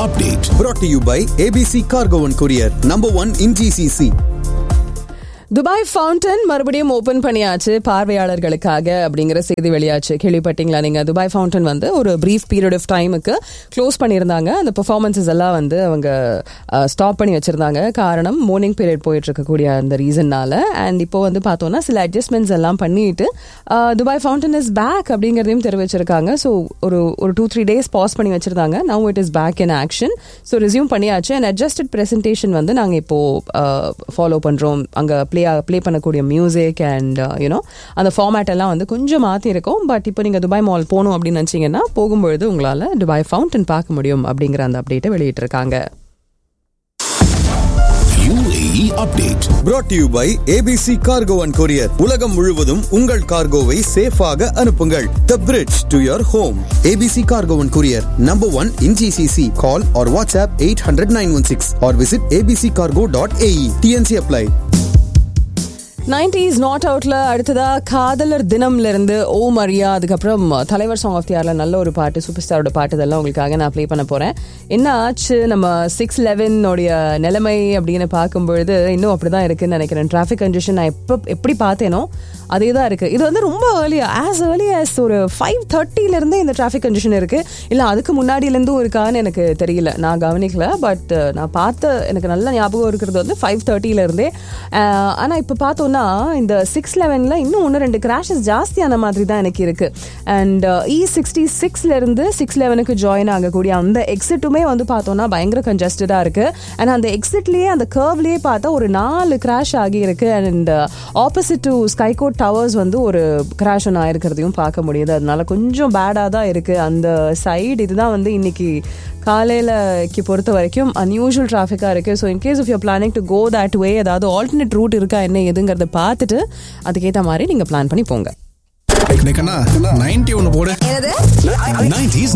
update. brought to you by ABC Cargo and Courier, number one in GCC. Dubai fountain மறுபடியும் open பண்ணியாச்சு பார்வையாளர்களுக்காக அப்படிங்கிற செய்தி வெளியாச்சு கேள்விப்பட்டீங்களா நீங்க துபாய் ஃபவுண்டன் வந்து ஒரு பிரீஃப் பீரியட் ஆஃப் டைமுக்கு க்ளோஸ் பண்ணியிருந்தாங்க அந்த பெர்ஃபார்மன்சஸ் எல்லாம் வந்து அவங்க ஸ்டாப் பண்ணி வச்சிருந்தாங்க காரணம் மார்னிங் பீரியட் போயிட்டு இருக்கக்கூடிய அந்த ரீசன்னால அண்ட் இப்போ வந்து பார்த்தோம்னா சில அட்ஜஸ்ட்மெண்ட்ஸ் எல்லாம் பண்ணிட்டு ah, Dubai fountain is back அப்படிங்கிறதையும் தெரிவிச்சிருக்காங்க ஸோ ஒரு ஒரு டூ த்ரீ டேஸ் பாஸ் பண்ணி வச்சிருந்தாங்க now it is back in action so resume பண்ணியாச்சு அண்ட் அட்ஜஸ்டட் பிரசன்டேஷன் வந்து நாங்கள் இப்போ ஃபாலோ பண்ணுறோம் அங்கே ப்ளே ப்ளே பண்ணக்கூடிய மியூசிக் அண்ட் யூனோ அந்த ஃபார்மேட் எல்லாம் வந்து கொஞ்சம் மாற்றிருக்கோம் பட் இப்போ நீங்கள் துபாய் மால் போகணும் அப்படின்னு நினச்சிங்கன்னா போகும்பொழுது உங்களால் துபாய் ஃபவுண்டன் பார்க்க முடியும் அப்படிங்கிற அந்த அப்டேட்டை வெளியிட்டிருக்காங்க UAE update. brought to you by ABC Cargo and Courier. உலகம் முழுவதும் உங்கள் கார்கோவை சேஃபாக அனுப்புங்கள் The bridge to your home. ABC Cargo and Courier, number one in GCC. Call or WhatsApp 800-916 or visit abccargo.ae. TNC apply. Nineties not அவுட்ல அடுத்ததா காதலர் தினம்ல இருந்து ஓ மரியா அதுக்கப்புறம் தலைவர் சாங் ஆஃப் தி ஆர்ல நல்ல ஒரு பாட்டு சூப்பர் ஸ்டாரோட பாட்டு இதெல்லாம் உங்களுக்காக நான் ப்ளே பண்ண போறேன் என்ன ஆச்சு நம்ம சிக்ஸ் லெவனோடைய நிலைமை அப்படின்னு பார்க்கும்பொழுது இன்னும் அப்படிதான் இருக்குன்னு நினைக்கிறேன் டிராஃபிக் கண்டிஷன் நான் எப்போ எப்படி பார்த்தேனோ அதே தான் இருக்கு இது வந்து ரொம்ப ஏர்லியா ஆஸ் ஏர்லி ஆஸ் ஒரு ஃபைவ் தேர்ட்டில இருந்தே இந்த டிராஃபிக் கண்டிஷன் இருக்கு இல்ல அதுக்கு முன்னாடில இருந்தும் இருக்கான்னு எனக்கு தெரியல நான் கவனிக்கல பட் நான் பார்த்த எனக்கு நல்ல ஞாபகம் இருக்கிறது வந்து ஃபைவ் தேர்ட்டில இருந்தே அஹ், ஆனா இப்ப பார்த்தோம்னா இந்த சிக்ஸ் லெவன்ல இன்னும் ஒன்று ரெண்டு கிராஷஸ் ஜாஸ்தியான மாதிரி தான் எனக்கு இருக்கு அண்ட் இ சிக்ஸ்டி சிக்ஸ்ல இருந்து சிக்ஸ் லெவனுக்கு ஜாயின் ஆகக்கூடிய அந்த எக்ஸிட்டுமே வந்து பார்த்தோம்னா பயங்கர கன்ஜஸ்டடா இருக்கு அண்ட் அந்த எக்ஸிட்லயே அந்த கர்வ்லயே பார்த்தா ஒரு நாலு கிராஷ் ஆகி இருக்கு and opposite to Skycourt towers வந்து ஒரு கிராஷ் ஒன்று ஆயிருக்கிறதையும் பார்க்க முடியுது அதனால கொஞ்சம் பேடாக தான் இருக்கு அந்த சைடு இதுதான் வந்து இன்னைக்கு காலையிலக்கு பொறுத்த வரைக்கும் அன்யூஷுவல் டிராஃபிக்காக இருக்கு so in case of your planning to go that way ஏதாவது ஆல்டர்னேட் ரூட் இருக்கா என்ன எதுங்கிறத பார்த்துட்டு அதுக்கேற்ற மாதிரி நீங்கள் பிளான் பண்ணி போங்க நைன்டி ஒன்று போடு 90s